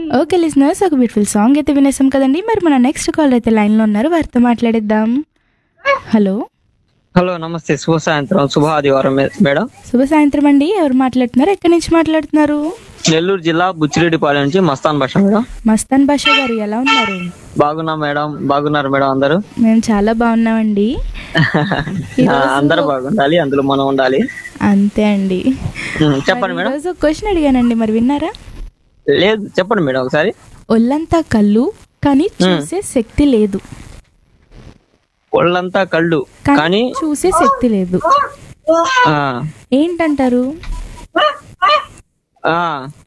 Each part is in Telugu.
ఓకే లిజనర్స్ ఒక బ్యూటిఫుల్ సాంగ్ అయితే వినేసాం కదండి మరి మన నెక్స్ట్ కాల్ అయితే లైన్లో ఉన్నారు వారితో మాట్లాడిద్దాం హలో హలో నమస్తే శుభ సాయంత్రం శుభ ఆదివారం మే- మేడం శుభ సాయంత్రం అండి ఎవరు మాట్లాడుతున్నారు ఎక్కడి నుంచి మాట్లాడుతున్నారు నెల్లూరు జిల్లా బుచ్చిరెడ్డిపాలెం నుంచి మస్తాన్ భాష మేడం మస్తాన్ బాషా గారు ఎలా ఉన్నారు బాగున్నా మేడం బాగున్నారు మేడం అందరూ మేము చాలా బాగున్నామండి ఆ, అందరూ బాగుండాలి అందులో మనం ఉండాలి అంతే అండి ఉమ్, చెప్పండి మేడం ఈరోజు క్వశ్చన్ అడిగానండి మరి విన్నారా లేదు చెప్పండి మేడం ఒకసారి ఒళ్ళంతా కళ్ళు కానీ చూసే శక్తి లేదు ఒళ్ళంతా కళ్ళు కానీ చూసే శక్తి లేదు ఆ, ఏంటంటారు ఆ.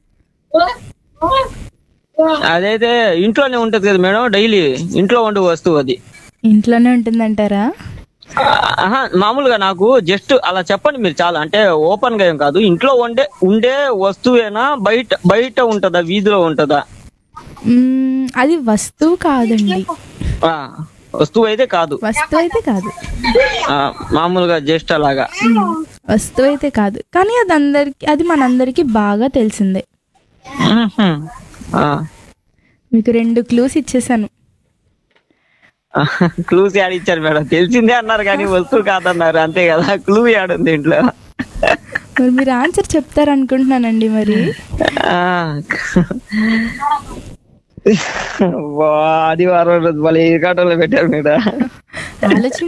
అదైతే ఇంట్లోనే ఉంటది కదా మేడం డైలీ ఇంట్లో ఉండే వస్తువు అది ఇంట్లోనే ఉంటుందంటారా ఆహా, మామూలుగా నాకు జస్ట్ అలా చెప్పండి మీరు చాలా అంటే ఓపెన్ గా ఏం కాదు ఇంట్లో ఉండే ఉండే వస్తువేనా బయట బయట ఉంటదా వీధిలో ఉంటదా మ్మ్, అది వస్తువు కాదండి ఆ, వస్తువు అయితే కాదు వస్తువు అయితే కాదు ఆ, మామూలుగా జస్ట్ అలాగా మ్మ్, వస్తువు అయితే కాదు కానీ అది అందరికి అది మనందరికీ బాగా తెలిసిందే మ్హూ. ఆ. మీకు రెండు క్లూస్ ఇచ్చేసాను క్లూస్ యాడ్ ఇచ్చారు మేడం తెలిసిందే అన్నారు కానీ వస్తువు కాదన్నారు అంతే కదా క్లూ యాడ్ ఉంది ఇంట్లో మరి మీరు ఆన్సర్ చెప్తారనుకుంటున్నానండి మరి ఆ. వా, ఆదివారం రోజు మళ్ళీ ఈ కాటంలో పెట్టారు మీద ఆలోచి